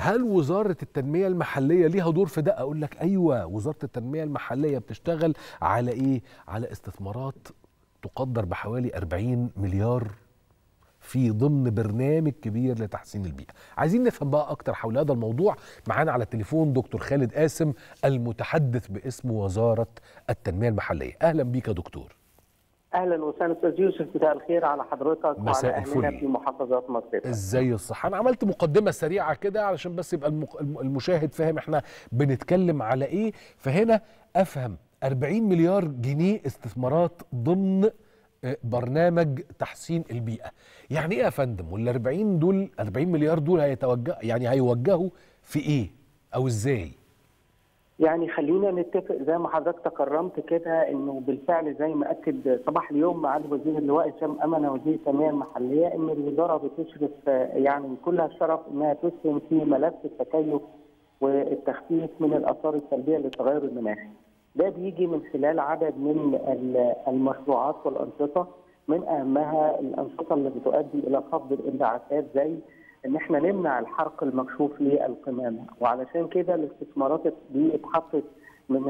هل وزاره التنميه المحليه ليها دور في ده اقول لك ايوه وزاره التنميه المحليه بتشتغل على ايه على استثمارات تقدر بحوالي 40 مليار في ضمن برنامج كبير لتحسين البيئه عايزين نفهم بقى اكتر حول هذا الموضوع معانا على التليفون دكتور خالد قاسم المتحدث باسم وزاره التنميه المحليه اهلا بيك يا دكتور اهلا وسهلا استاذ يوسف مساء الخير على حضرتك مساء وعلى اهلنا الفل. في محافظات مصر ازاي الصحه انا عملت مقدمه سريعه كده علشان بس يبقى المق- الم- المشاهد فاهم احنا بنتكلم على ايه فهنا افهم 40 مليار جنيه استثمارات ضمن آه، برنامج تحسين البيئه يعني ايه يا فندم وال 40 دول 40 مليار دول هيتوجه يعني هيوجهوا في ايه او ازاي يعني خلينا نتفق زي ما حضرتك تكرمت كده انه بالفعل زي ما اكد صباح اليوم معالي وزير اللواء هشام امنه وزير التنميه المحليه ان الوزاره بتشرف آه، يعني كلها الشرف انها تسهم في ملف التكيف والتخفيف من الاثار السلبيه للتغير المناخي. ده بيجي من خلال عدد من ال- المشروعات والانشطه من اهمها الانشطه اللي بتؤدي الى خفض الانبعاثات زي ان احنا نمنع الحرق المكشوف للقمامه وعلشان كده الاستثمارات دي اتحطت من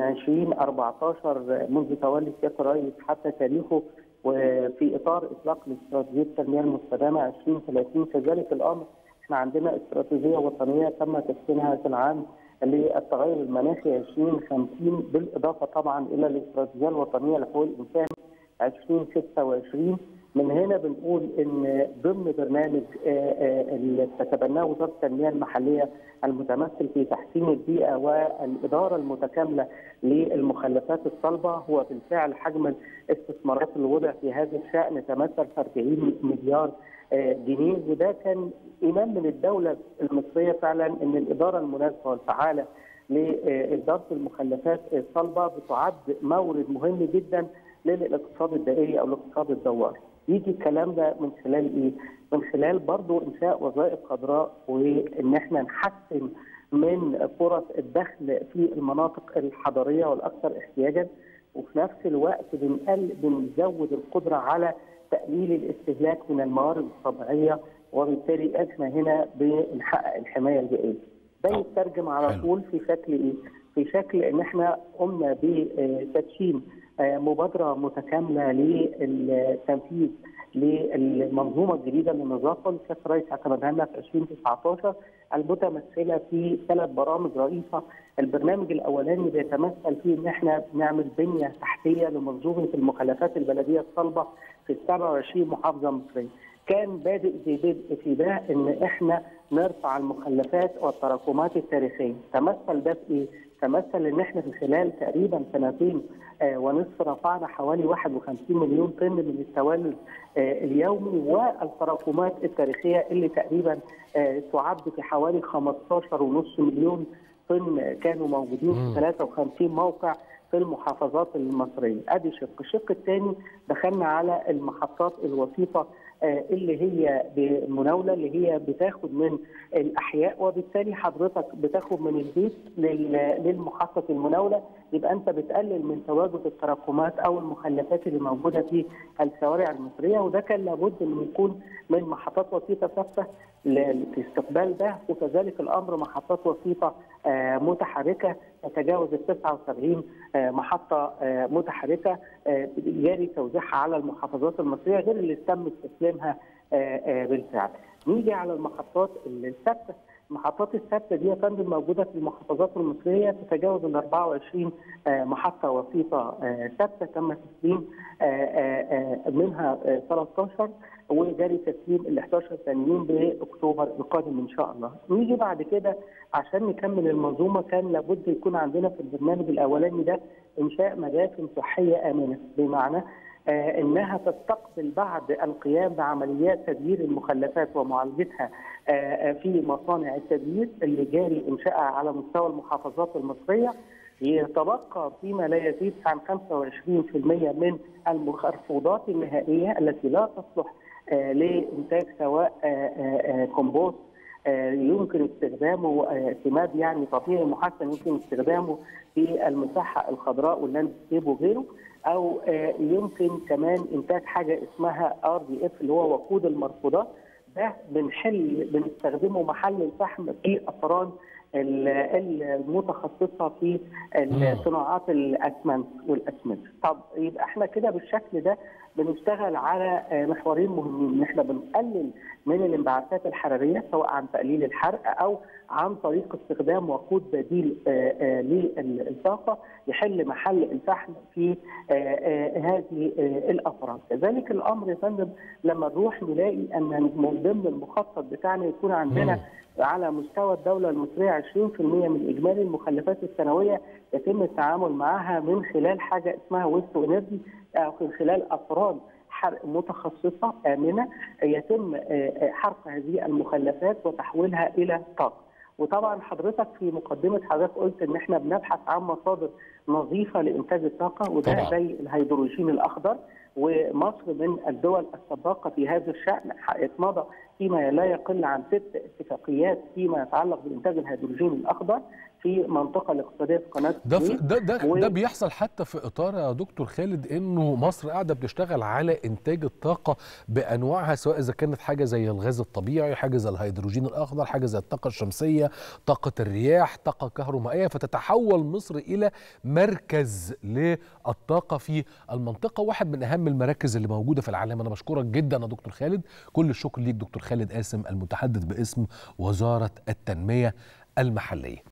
2014 منذ تولي سياده الرئيس حتى تاريخه وفي اطار اطلاق الاستراتيجيه التنميه المستدامه 2030 كذلك الامر احنا عندنا استراتيجيه وطنيه تم تسكينها في العام للتغير المناخي 2050 بالاضافه طبعا الى الاستراتيجيه الوطنيه لحقوق الانسان 2026 من هنا بنقول ان ضمن برنامج آه، آه، اللي تتبناه وزاره التنميه المحليه المتمثل في تحسين البيئه والاداره المتكامله للمخلفات الصلبه هو بالفعل حجم الاستثمارات اللي وضع في هذا الشان تمثل في 40 مليار آه، جنيه وده كان ايمان من الدوله المصريه فعلا ان الاداره المناسبه والفعاله لإدارة المخلفات الصلبة بتعد مورد مهم جدا للاقتصاد الدائري أو الاقتصاد الدواري. يجي الكلام ده من خلال إيه؟ من خلال برضو إنشاء وظائف خضراء وإن إحنا نحسن من فرص الدخل في المناطق الحضرية والأكثر احتياجا وفي نفس الوقت بنقل بنزود القدرة على تقليل الاستهلاك من الموارد الطبيعية وبالتالي احنا هنا بنحقق الحماية البيئية. ده طب. يترجم على حلو. طول في شكل ايه؟ في شكل ان احنا قمنا بتدشين آه، مبادره متكامله للتنفيذ للمنظومه الجديده للنظافه اللي كانت الرئيس اعتمدها لنا في 2019 المتمثله في ثلاث برامج رئيسه، البرنامج الاولاني بيتمثل في ان احنا نعمل بنيه تحتيه لمنظومه المخلفات البلديه الصلبه في 27 محافظه مصريه. كان بادئ زي بدء في ده ان احنا نرفع المخلفات والتراكمات التاريخيه، تمثل ده في ايه؟ تمثل ان احنا في خلال تقريبا سنتين آه ونصف رفعنا حوالي 51 مليون طن من التولد آه اليومي والتراكمات التاريخيه اللي تقريبا آه تعد في حوالي 15.5 مليون طن كانوا موجودين في 53 موقع في المحافظات المصريه، ادي شق، الشق الثاني دخلنا على المحطات الوسيطه آه، اللي هي بمناوله اللي هي بتاخد من الاحياء وبالتالي حضرتك بتاخد من البيت لل- للمحطه المناوله يبقى انت بتقلل من تواجد التراكمات او المخلفات اللي موجوده في الشوارع المصريه وده كان لابد انه يكون من محطات وسيطه ثابته ل- في استقبال ده وكذلك الامر محطات وسيطه آه، متحركه تتجاوز ال 79 آه، محطه آه، متحركه آه، جاري توزيعها على المحافظات المصريه غير اللي تم استسلامها آه، آه، بالفعل. نيجي على المحطات الثابته المحطات الثابته دي يا فندم موجوده في المحافظات المصريه تتجاوز ال 24 آه، محطه وسيطه آه، ثابته تم تسليم آه، آه، آه، منها آه، 13 وجاري تسليم ال 11 ثانيين باكتوبر القادم ان شاء الله. نيجي بعد كده عشان نكمل المنظومه كان لابد يكون عندنا في البرنامج الاولاني ده انشاء مدافن صحيه امنه بمعنى آه، انها تستقبل بعد القيام بعمليات تدوير المخلفات ومعالجتها آه، آه، في مصانع التدوير اللي جاري انشائها على مستوى المحافظات المصريه يتبقى فيما لا يزيد عن 25% من المخرفوضات النهائيه التي لا تصلح آه، لانتاج سواء آه، آه، آه، كومبوست آه، يمكن استخدامه آه، سماد يعني طبيعي محسن يمكن استخدامه في المساحه الخضراء واللاندسكيب وغيره او آه، يمكن كمان انتاج حاجه اسمها ار دي اف اللي هو وقود المرفوضات ده بنحل بنستخدمه محل الفحم في افران المتخصصه في صناعات الاسمنت والاسمنت طب يبقى احنا كده بالشكل ده بنشتغل على محورين مهمين ان احنا بنقلل من الانبعاثات الحراريه سواء عن تقليل الحرق او عن طريق استخدام وقود بديل للطاقه يحل محل الفحم في هذه الافران كذلك الامر يا فندم لما نروح نلاقي ان من ضمن المخطط بتاعنا يكون عندنا على مستوى الدولة المصرية 20% من إجمالي المخلفات السنوية يتم التعامل معها من خلال حاجة اسمها ويست انرجي أو من خلال أفران حرق متخصصة آمنة يتم حرق هذه المخلفات وتحويلها إلى طاقة. وطبعا حضرتك في مقدمة حضرتك قلت إن إحنا بنبحث عن مصادر نظيفة لإنتاج الطاقة وده زي الهيدروجين الأخضر ومصر من الدول السباقه في هذا الشان اتمضى فيما لا يقل عن ست اتفاقيات فيما يتعلق بانتاج الهيدروجين الاخضر في منطقه الاقتصاديه في قناه ده ده ده, و... ده بيحصل حتى في اطار يا دكتور خالد انه مصر قاعده بتشتغل على انتاج الطاقه بانواعها سواء اذا كانت حاجه زي الغاز الطبيعي، حاجه زي الهيدروجين الاخضر، حاجه زي الطاقه الشمسيه، طاقه الرياح، طاقه كهرومائيه فتتحول مصر الى مركز للطاقه في المنطقه، واحد من اهم المراكز اللي موجوده في العالم، انا بشكرك جدا يا دكتور خالد، كل الشكر ليك دكتور خالد قاسم المتحدث باسم وزاره التنميه المحليه.